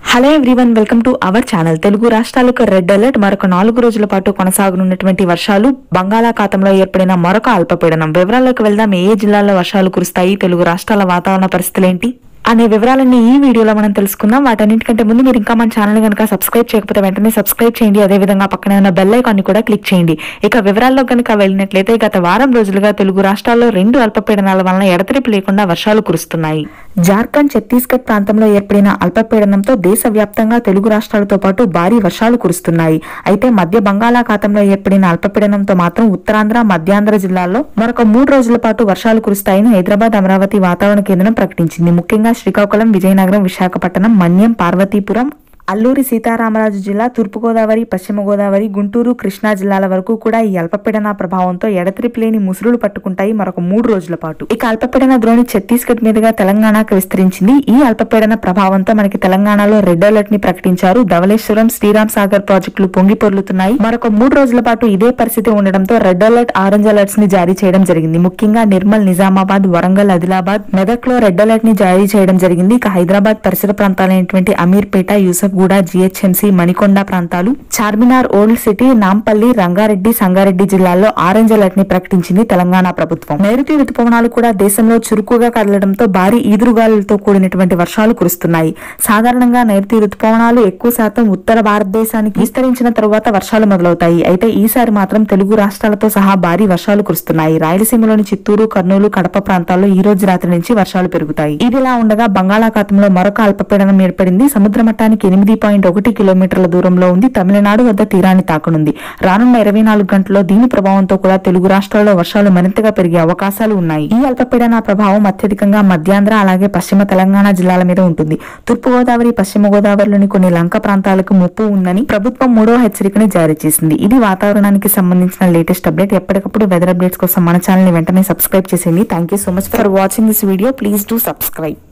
hello everyone welcome to our channel Telugu రాష్ట్రాలకు red alert మరొక నాలుగు రోజుల పాటు కొనసాగనున్నటువంటి వర్షాలు బంగాళాఖాతంలో ఏర్పడిన మరొక అల్పపీడనం వివరాల్లోకి వెళ్దాం ఏ ఏ జిల్లాల్లో వర్షాలు కురుస్తాయి తెలుగు రాష్ట్రాల వాతావరణ పరిస్థితులు ఏంటి అనే వివరాలన్నీ ఈ వీడియోలో మనం తెలుసుకుందాం వాటన్నిటికంటే ముందు మీరు ఇంకా మన ఛానల్ కనుక సబ్స్క్రైబ్ చేయకపోతే వెంటనే సబ్స్క్రైబ్ చేయండి అదే విధంగా పక్కనే ఉన్న బెల్ ఐకాన్ కూడా క్లిక్ చేయండి ఇక వివరాల్లో కనుక వెళ్ళినట్లయితే గత వారం రోజులుగా తెలుగు రాష్ట్రాల్లో రెండు అల్పపీడనాల వలన ఎడతెరిపి లేకుండా వర్షాలు కురుస్తున్నాయి జార్ఖండ్ ఛత్తీస్గఢ్ ప్రాంతంలో ఏర్పడిన అల్పపీడనంతో దేశవ్యాప్తంగా తెలుగు రాష్ట్రాలతో పాటు భారీ వర్షాలు కురుస్తున్నాయి అయితే మధ్య బంగాళాఖాతంలో ఏర్పడిన అల్పపీడనంతో మాత్రం ఉత్తరాంధ్ర మధ్యాంధ్ర జిల్లాల్లో మరొక మూడు రోజుల పాటు వర్షాలు కురుస్తాయని హైదరాబాద్ అమరావతి వాతావరణ కేంద్రం ప్రకటించింది ముఖ్యంగా శ్రీకాకుళం విజయనగరం విశాఖపట్నం మన్యం పార్వతీపురం అల్లూరి సీతారామరాజు జిల్లా తూర్పుగోదావరి పశ్చిమ గోదావరి గుంటూరు కృష్ణా జిల్లాల వరకు కూడా ఈ అల్పపీడన ప్రభావంతో ఎడతెరిపి లేని ముసురులు పట్టుకుంటాయి మరొక మూడు రోజుల పాటు ఇక అల్పపీడన ద్రోణి ఛత్తీస్గఢ్ మీదుగా తెలంగాణకు విస్తరించింది ఈ అల్పపీడన ప్రభావంతో మనకి తెలంగాణలో రెడ్ అలర్ట్ ని ప్రకటించారు ధవళేశ్వరం శ్రీరామ్ సాగర్ ప్రాజెక్టులు పొంగి పొర్లుతున్నాయి మరొక మూడు రోజుల పాటు ఇదే పరిస్థితి ఉండడంతో రెడ్ అలర్ట్ ఆరెంజ్ అలర్ట్స్ ని జారీ చేయడం జరిగింది ముఖ్యంగా నిర్మల్ నిజామాబాద్ వరంగల్ ఆదిలాబాద్ మెదక్ లో రెడ్ అలర్ట్ ని జారీ చేయడం జరిగింది ఇక హైదరాబాద్ పరిసర ప్రాంతాలైనటువంటి అమీర్పేట యూసఫ్ గూడ జిహెచ్ఎంసీ మణికొండ ప్రాంతాలు చార్మినార్ ఓల్డ్ సిటీ నాంపల్లి రంగారెడ్డి సంగారెడ్డి జిల్లాల్లో ఆరెంజ్ అలర్ట్ ని ప్రకటించింది తెలంగాణ ప్రభుత్వం నైరుతి రుతుపవనాలు కూడా దేశంలో చురుకుగా కదలడంతో భారీ ఈదురుగాలులతో కూడినటువంటి వర్షాలు కురుస్తున్నాయి సాధారణంగా నైరుతి రుతుపవనాలు ఎక్కువ శాతం ఉత్తర భారతదేశానికి విస్తరించిన తరువాత వర్షాలు మొదలవుతాయి అయితే ఈసారి మాత్రం తెలుగు రాష్ట్రాలతో సహా భారీ వర్షాలు కురుస్తున్నాయి రాయలసీమలోని చిత్తూరు కర్నూలు కడప ప్రాంతాల్లో ఈ రోజు రాత్రి నుంచి వర్షాలు పెరుగుతాయి ఇదిలా ఉండగా బంగాళాఖాతంలో మరొక అల్పపీడనం ఏర్పడింది సముద్ర మట్టానికి ఎనిమిది పాయింట్ ఒకటి కిలోమీటర్ల దూరంలో ఉంది తమిళనాడు వద్ద తీరాన్ని తాకనుంది రానున్న ఇరవై నాలుగు గంటల్లో దీని ప్రభావంతో కూడా తెలుగు రాష్ట్రాల్లో వర్షాలు మరింతగా పెరిగే అవకాశాలు ఉన్నాయి ఈ అల్పపీడన ప్రభావం అత్యధికంగా మధ్యాంధ్ర అలాగే పశ్చిమ తెలంగాణ జిల్లాల మీద ఉంటుంది తూర్పు గోదావరి పశ్చిమ గోదావరిలోని కొన్ని లంక ప్రాంతాలకు ముప్పు ఉందని ప్రభుత్వం మూడో హెచ్చరికని జారీ చేసింది ఇది వాతావరణానికి సంబంధించిన లేటెస్ట్ అప్డేట్ ఎప్పటికప్పుడు వెదర్ అప్డేట్స్ కోసం మన ఛానల్ ని వెంటనే సబ్స్క్రైబ్ చేసేయండి thank you so much for watching this video please do subscribe